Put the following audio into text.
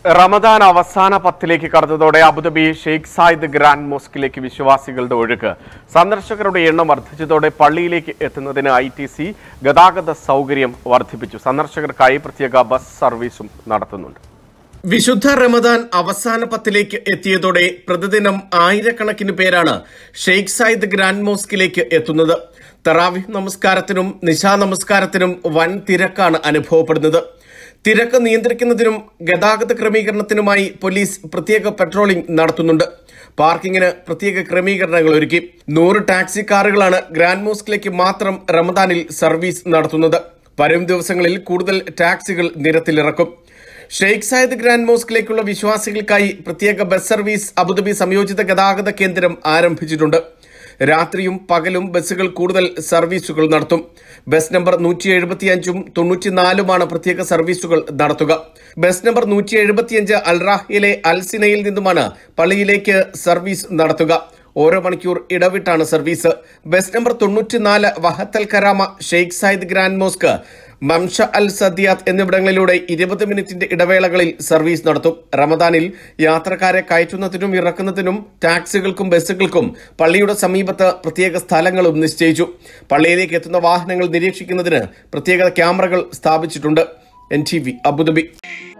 റമദാൻ അവസാന പത്തിലേക്ക് കടന്നതോടെ അബുദാബി ഷെയ്ഖ് സായിദ് ഗ്രാൻഡ് മോസ്കിലേക്ക് വിശ്വാസികളുടെ ഒഴുക്ക് സന്ദർശകരുടെ എണ്ണം വർദ്ധിച്ചതോടെ പള്ളിയിലേക്ക് എത്തുന്നതിന് ഐ ടി സി ഗതാഗത സൗകര്യം വർദ്ധിപ്പിച്ചു സന്ദർശകർക്കായി പ്രത്യേക ബസ് സർവീസും നടത്തുന്നുണ്ട് വിശുദ്ധ റമദാൻ അവസാന പത്തിലേക്ക് എത്തിയതോടെ പ്രതിദിനം ആയിരക്കണക്കിന് പേരാണ് ഷെയ്ഖ് സായിദ് ഗ്രാൻഡ് മോസ്കിലേക്ക് എത്തുന്നത് തറാവിഹ് നമസ്കാരത്തിനും നിശാ നമസ്കാരത്തിനും വൻ തിരക്കാണ് അനുഭവപ്പെടുന്നത് തിരക്ക് നിയന്ത്രിക്കുന്നതിനും ഗതാഗത ക്രമീകരണത്തിനുമായി പോലീസ് പ്രത്യേക പെട്രോളിംഗ് നടത്തുന്നുണ്ട് പാർക്കിങ്ങിന് പ്രത്യേക ക്രമീകരണങ്ങൾ ഒരുക്കി നൂറ് ടാക്സി കാറുകളാണ് ഗ്രാൻഡ് മോസ്കിലേക്ക് മാത്രം റമദാനിൽ സർവീസ് നടത്തുന്നത് വരും ദിവസങ്ങളിൽ കൂടുതൽ ടാക്സികൾ നിരത്തിലിറക്കും ഷെയ്ഖ് സായിദ് ഗ്രാൻഡ് മോസ്കിലേക്കുള്ള വിശ്വാസികൾക്കായി പ്രത്യേക ബസ് സർവീസ് അബുദാബി സംയോജിത ഗതാഗത കേന്ദ്രം ആരംഭിച്ചിട്ടുണ്ട് രാത്രിയും പകലും ബസ്സുകൾ കൂടുതൽ സർവീസുകൾ നടത്തും ബസ് നമ്പർ നൂറ്റി എഴുപത്തിയഞ്ചും തൊണ്ണൂറ്റിനാലുമാണ് പ്രത്യേക സർവീസുകൾ നടത്തുക ബസ് നമ്പർ നൂറ്റി എഴുപത്തിയഞ്ച് അൽറാഹിയിലെ അൽസിനയിൽ നിന്നുമാണ് പള്ളിയിലേക്ക് സർവീസ് നടത്തുക ഓരോ മണിക്കൂർ ഇടവിട്ടാണ് സർവീസ് ബസ് നമ്പർ തൊണ്ണൂറ്റിനാല് വഹത്തൽ Karama Sheikh Zayed Grand Mosque Mamsha Al Saadiyat എന്നിവിടങ്ങളിലൂടെ ഇരുപത് മിനിറ്റിന്റെ ഇടവേളകളിൽ സർവീസ് നടത്തും റമദാനിൽ യാത്രക്കാരെ കയറ്റുന്നതിനും ഇറക്കുന്നതിനും ടാക്സികൾക്കും ബസ്സുകൾക്കും പള്ളിയുടെ സമീപത്ത് പ്രത്യേക സ്ഥലങ്ങളും നിശ്ചയിച്ചു പള്ളിയിലേക്ക് എത്തുന്ന വാഹനങ്ങൾ നിരീക്ഷിക്കുന്നതിന് പ്രത്യേക ക്യാമറകൾ സ്ഥാപിച്ചിട്ടുണ്ട് എൻ ടി വി അബുദാബി